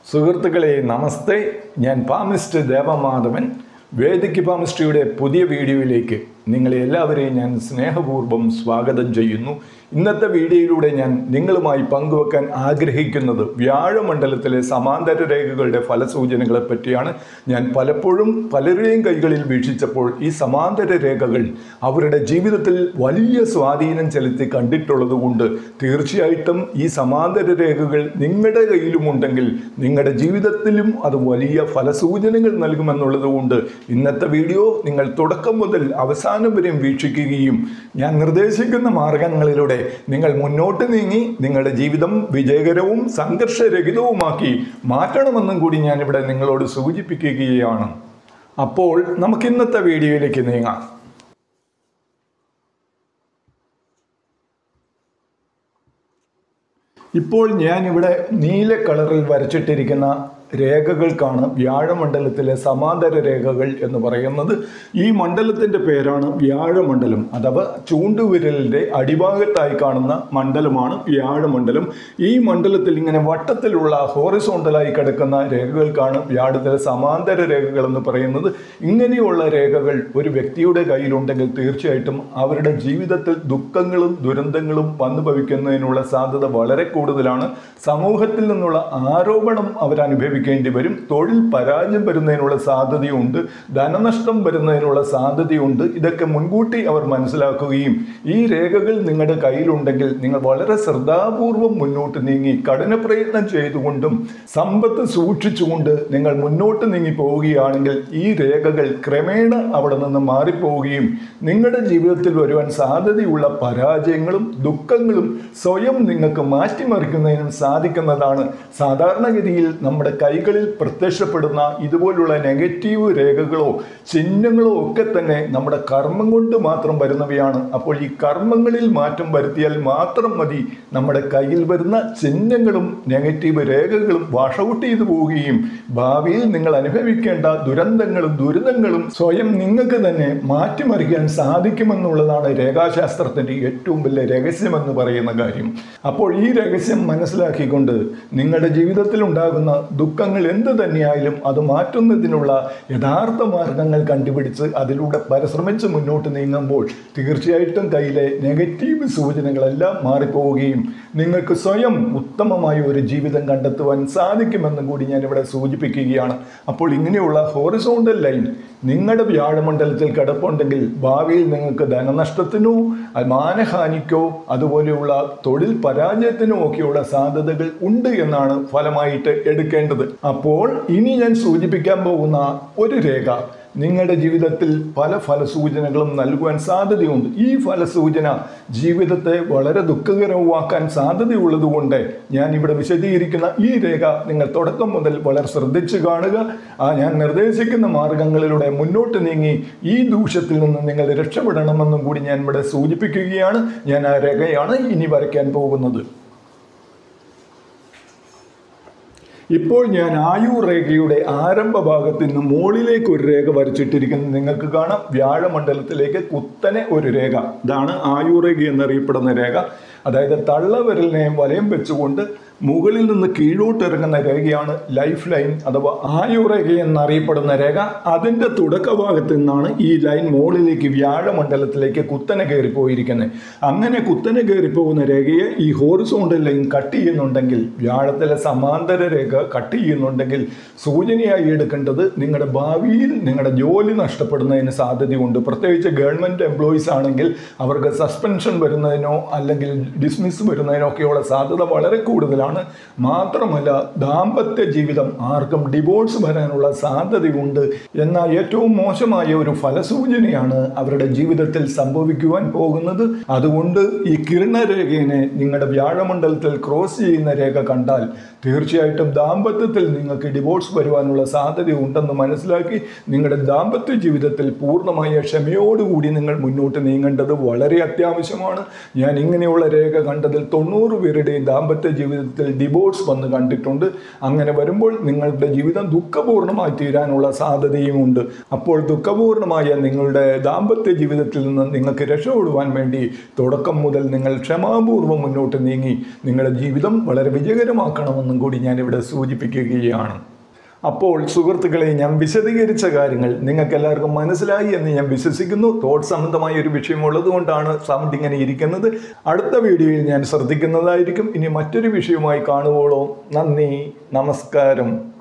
സുഹൃത്തുക്കളെ നമസ്തേ ഞാൻ പാമിസ്റ്റ് ദേവമാധവൻ വേദിക്ക് പാമിസ്ട്രിയുടെ പുതിയ വീഡിയോയിലേക്ക് നിങ്ങളെ എല്ലാവരെയും ഞാൻ സ്നേഹപൂർവ്വം സ്വാഗതം ചെയ്യുന്നു ഇന്നത്തെ വീഡിയോയിലൂടെ ഞാൻ നിങ്ങളുമായി പങ്കുവെക്കാൻ ആഗ്രഹിക്കുന്നത് വ്യാഴമണ്ഡലത്തിലെ സമാന്തര രേഖകളുടെ ഫലസൂചനകളെ പറ്റിയാണ് ഞാൻ പലപ്പോഴും പലരുടെയും കൈകളിൽ വീക്ഷിച്ചപ്പോൾ ഈ സമാന്തര രേഖകൾ അവരുടെ ജീവിതത്തിൽ വലിയ സ്വാധീനം ചെലുത്തി കണ്ടിട്ടുള്ളത് കൊണ്ട് തീർച്ചയായിട്ടും ഈ സമാന്തര രേഖകൾ നിങ്ങളുടെ കയ്യിലുമുണ്ടെങ്കിൽ നിങ്ങളുടെ ജീവിതത്തിലും അത് വലിയ ഫലസൂചനകൾ നൽകുമെന്നുള്ളത് കൊണ്ട് ഇന്നത്തെ വീഡിയോ നിങ്ങൾ തുടക്കം മുതൽ അവസാനം വരെയും വീക്ഷിക്കുകയും ഞാൻ നിർദ്ദേശിക്കുന്ന മാർഗങ്ങളിലൂടെ നിങ്ങൾ മുന്നോട്ട് നീങ്ങി നിങ്ങളുടെ ജീവിതം വിജയകരവും സംഘർഷരഹിതവുമാക്കി മാറ്റണമെന്നും കൂടി ഞാനിവിടെ നിങ്ങളോട് സൂചിപ്പിക്കുകയാണ് അപ്പോൾ നമുക്ക് ഇന്നത്തെ വീഡിയോയിലേക്ക് നീങ്ങാം ഇപ്പോൾ ഞാനിവിടെ നീല കളറിൽ വരച്ചിട്ടിരിക്കുന്ന രേഖകൾക്കാണ് വ്യാഴമണ്ഡലത്തിലെ സമാന്തര രേഖകൾ എന്ന് പറയുന്നത് ഈ മണ്ഡലത്തിൻ്റെ പേരാണ് വ്യാഴമണ്ഡലം അഥവാ ചൂണ്ടുവിരലിൻ്റെ അടിഭാഗത്തായി കാണുന്ന മണ്ഡലമാണ് വ്യാഴമണ്ഡലം ഈ മണ്ഡലത്തിൽ ഇങ്ങനെ വട്ടത്തിലുള്ള ഹോറിസോണ്ടലായി കിടക്കുന്ന രേഖകൾക്കാണ് വ്യാഴത്തിലെ സമാന്തര രേഖകൾ എന്ന് പറയുന്നത് ഇങ്ങനെയുള്ള രേഖകൾ ഒരു വ്യക്തിയുടെ കയ്യിലുണ്ടെങ്കിൽ തീർച്ചയായിട്ടും അവരുടെ ജീവിതത്തിൽ ദുഃഖങ്ങളും ദുരന്തങ്ങളും വന്നു ഭവിക്കുന്നതിനുള്ള സാധ്യത വളരെ കൂടുതലാണ് സമൂഹത്തിൽ നിന്നുള്ള ആരോപണം അവർ അനുഭവിക്കേണ്ടി വരും തൊഴിൽ പരാജയം വരുന്നതിനുള്ള സാധ്യതയുണ്ട് ധനനഷ്ടം വരുന്നതിനുള്ള സാധ്യതയുണ്ട് ഇതൊക്കെ മുൻകൂട്ടി അവർ മനസ്സിലാക്കുകയും ഈ രേഖകൾ നിങ്ങളുടെ കയ്യിലുണ്ടെങ്കിൽ നിങ്ങൾ വളരെ ശ്രദ്ധാപൂർവം മുന്നോട്ട് നീങ്ങി കഠിന പ്രയത്നം ചെയ്തുകൊണ്ടും സമ്പത്ത് സൂക്ഷിച്ചുകൊണ്ട് നിങ്ങൾ മുന്നോട്ട് നീങ്ങി പോവുകയാണെങ്കിൽ ഈ രേഖകൾ ക്രമേണ അവിടെ നിന്ന് മാറിപ്പോവുകയും നിങ്ങളുടെ ജീവിതത്തിൽ വരുവാൻ സാധ്യതയുള്ള പരാജയങ്ങളും ദുഃഖങ്ങളും സ്വയം നിങ്ങൾക്ക് മാറ്റിമറിക്കുന്നതിനും സാധിക്കുന്നതാണ് സാധാരണഗതിയിൽ നമ്മുടെ കൈകളിൽ പ്രത്യക്ഷപ്പെടുന്ന ഇതുപോലുള്ള നെഗറ്റീവ് രേഖകളോ ചിഹ്നങ്ങളോ ഒക്കെ തന്നെ നമ്മുടെ കർമ്മം കൊണ്ട് മാത്രം വരുന്നവയാണ് അപ്പോൾ ഈ കർമ്മങ്ങളിൽ മാറ്റം വരുത്തിയാൽ മാത്രം മതി നമ്മുടെ കയ്യിൽ വരുന്ന ചിഹ്നങ്ങളും നെഗറ്റീവ് രേഖകളും വാഷ് ഔട്ട് ചെയ്തു പോവുകയും ഭാവിയിൽ നിങ്ങൾ അനുഭവിക്കേണ്ട ദുരന്തങ്ങളും ദുരിതങ്ങളും സ്വയം നിങ്ങൾക്ക് തന്നെ മാറ്റിമറിക്കാൻ സാധിക്കുമെന്നുള്ളതാണ് രേഖാശാസ്ത്രത്തിൻ്റെ ഏറ്റവും വലിയ രഹസ്യമെന്ന് പറയുന്ന കാര്യം അപ്പോൾ ഈ രഹസ്യം മനസ്സിലാക്കിക്കൊണ്ട് നിങ്ങളുടെ ജീവിതത്തിൽ ഉണ്ടാകുന്ന ദുഃഖങ്ങൾ എന്ത് തന്നെയായാലും അത് മാറ്റുന്നതിനുള്ള യഥാർത്ഥ മാർഗങ്ങൾ കണ്ടുപിടിച്ച് അതിലൂടെ പരിശ്രമിച്ച് മുന്നോട്ട് നീങ്ങുമ്പോൾ തീർച്ചയായിട്ടും കയ്യിലെ നെഗറ്റീവ് സൂചനകളെല്ലാം മാറിപ്പോവുകയും നിങ്ങൾക്ക് സ്വയം ഉത്തമമായ ഒരു ജീവിതം കണ്ടെത്തുവാൻ സാധിക്കുമെന്നും കൂടി ഞാനിവിടെ സൂചിപ്പിക്കുകയാണ് അപ്പോൾ ഇങ്ങനെയുള്ള ഹോറിസോണ്ടൽ ലൈൻ നിങ്ങളുടെ വ്യാഴമണ്ഡലത്തിൽ കിടപ്പുണ്ടെങ്കിൽ ഭാവിയിൽ നിങ്ങൾക്ക് ധനനഷ്ടത്തിനോ മാനഹാനിക്കോ അതുപോലെയുള്ള തൊഴിൽ പരാജയത്തിനോ ഒക്കെയുള്ള സാധ്യതകൾ ഉണ്ട് എന്നാണ് ഫലമായിട്ട് എടുക്കേണ്ടത് അപ്പോൾ ഇനി ഞാൻ സൂചിപ്പിക്കാൻ പോകുന്ന ഒരു രേഖ നിങ്ങളുടെ ജീവിതത്തിൽ പല ഫലസൂചനകളും നൽകുവാൻ സാധ്യതയുണ്ട് ഈ ഫലസൂചന ജീവിതത്തെ വളരെ ദുഃഖകരമാക്കാൻ സാധ്യതയുള്ളതുകൊണ്ട് ഞാൻ ഇവിടെ വിശദീകരിക്കുന്ന ഈ രേഖ നിങ്ങൾ തുടക്കം മുതൽ വളരെ ശ്രദ്ധിച്ചു കാണുക ആ ഞാൻ നിർദ്ദേശിക്കുന്ന മാർഗങ്ങളിലൂടെ മുന്നോട്ട് നീങ്ങി ഈ ദൂഷ്യത്തിൽ നിന്ന് നിങ്ങൾ രക്ഷപ്പെടണമെന്നും കൂടി ഞാൻ ഇവിടെ സൂചിപ്പിക്കുകയാണ് ഞാൻ ആ രേഖയാണ് ഇനി വരയ്ക്കാൻ പോകുന്നത് ഇപ്പോൾ ഞാൻ ആയുർ രേഖയുടെ ആരംഭ ഭാഗത്ത് നിന്ന് മുകളിലേക്ക് ഒരു രേഖ വരച്ചിട്ടിരിക്കുന്നത് നിങ്ങൾക്ക് കാണാം വ്യാഴമണ്ഡലത്തിലേക്ക് കുത്തനെ ഒരു രേഖ ഇതാണ് ആയുർ രേഖ എന്നറിയപ്പെടുന്ന രേഖ അതായത് തള്ളവിരലിനെ വലയം വെച്ചുകൊണ്ട് മുകളിൽ നിന്ന് കീഴോട്ട് ഇറങ്ങുന്ന രേഖയാണ് ലൈഫ് ലൈൻ അഥവാ ആയുരേഖ എന്നറിയപ്പെടുന്ന രേഖ അതിൻ്റെ തുടക്കഭാഗത്ത് നിന്നാണ് ഈ ലൈൻ മുകളിലേക്ക് വ്യാഴമണ്ഡലത്തിലേക്ക് കുത്തനെ കയറിപ്പോയിരിക്കുന്നത് അങ്ങനെ കുത്തനെ കയറിപ്പോകുന്ന രേഖയെ ഈ ഹോറിസോണ്ടൽ ലൈൻ കട്ട് ചെയ്യുന്നുണ്ടെങ്കിൽ വ്യാഴത്തിലെ സമാന്തര രേഖ കട്ട് ചെയ്യുന്നുണ്ടെങ്കിൽ സൂചനയായി എടുക്കേണ്ടത് നിങ്ങളുടെ ഭാവിയിൽ നിങ്ങളുടെ ജോലി നഷ്ടപ്പെടുന്നതിന് സാധ്യതയുണ്ട് പ്രത്യേകിച്ച് ഗവൺമെൻറ് എംപ്ലോയീസ് ആണെങ്കിൽ അവർക്ക് സസ്പെൻഷൻ വരുന്നതിനോ അല്ലെങ്കിൽ ഡിസ്മിസ് വരുന്നതിനോ ഒക്കെയുള്ള സാധ്യത വളരെ കൂടുതലാണ് ആണ് മാത്രമല്ല ദാമ്പത്യ ജീവിതം ആർക്കും ഡിവോഴ്സ് വരാനുള്ള സാധ്യതയുണ്ട് എന്ന ഏറ്റവും മോശമായ ഒരു ഫലസൂചനയാണ് അവരുടെ ജീവിതത്തിൽ സംഭവിക്കുവാൻ പോകുന്നത് അതുകൊണ്ട് ഈ കിരണരേഖയെ നിങ്ങളുടെ വ്യാഴമണ്ഡലത്തിൽ ക്രോസ് ചെയ്യുന്ന രേഖ കണ്ടാൽ തീർച്ചയായിട്ടും ദാമ്പത്യത്തിൽ നിങ്ങൾക്ക് ഡിവോഴ്സ് വരുവാനുള്ള സാധ്യതയുണ്ടെന്ന് മനസ്സിലാക്കി നിങ്ങളുടെ ദാമ്പത്യ ജീവിതത്തിൽ പൂർണ്ണമായ ക്ഷമയോടുകൂടി നിങ്ങൾ മുന്നോട്ട് നീങ്ങേണ്ടത് വളരെ അത്യാവശ്യമാണ് ഞാൻ ഇങ്ങനെയുള്ള രേഖ കണ്ടതിൽ തൊണ്ണൂറ് പേരുടെയും ദാമ്പത്യ ജീവിതത്തിൽ ജീവിതത്തിൽ ഡിവോഴ്സ് വന്ന് കണ്ടിട്ടുണ്ട് അങ്ങനെ വരുമ്പോൾ നിങ്ങളുടെ ജീവിതം ദുഃഖപൂർണ്ണമായി തീരാനുള്ള സാധ്യതയുമുണ്ട് അപ്പോൾ ദുഃഖപൂർണ്ണമായ നിങ്ങളുടെ ദാമ്പത്യ ജീവിതത്തിൽ നിന്ന് നിങ്ങൾക്ക് രക്ഷപ്പെടുവാൻ വേണ്ടി തുടക്കം മുതൽ നിങ്ങൾ ക്ഷമാപൂർവ്വം മുന്നോട്ട് നീങ്ങി നിങ്ങളുടെ ജീവിതം വളരെ വിജയകരമാക്കണമെന്നും കൂടി ഞാനിവിടെ സൂചിപ്പിക്കുകയാണ് അപ്പോൾ സുഹൃത്തുക്കളെ ഞാൻ വിശദീകരിച്ച കാര്യങ്ങൾ നിങ്ങൾക്ക് എല്ലാവർക്കും മനസ്സിലായി എന്ന് ഞാൻ വിശ്വസിക്കുന്നു തോട്ട് സംബന്ധമായ ഒരു വിഷയമുള്ളത് കൊണ്ടാണ് സൗണ്ട് ഇങ്ങനെ ഇരിക്കുന്നത് അടുത്ത വീഡിയോയിൽ ഞാൻ ശ്രദ്ധിക്കുന്നതായിരിക്കും ഇനി മറ്റൊരു വിഷയവുമായി കാണുവോളോ നന്ദി നമസ്കാരം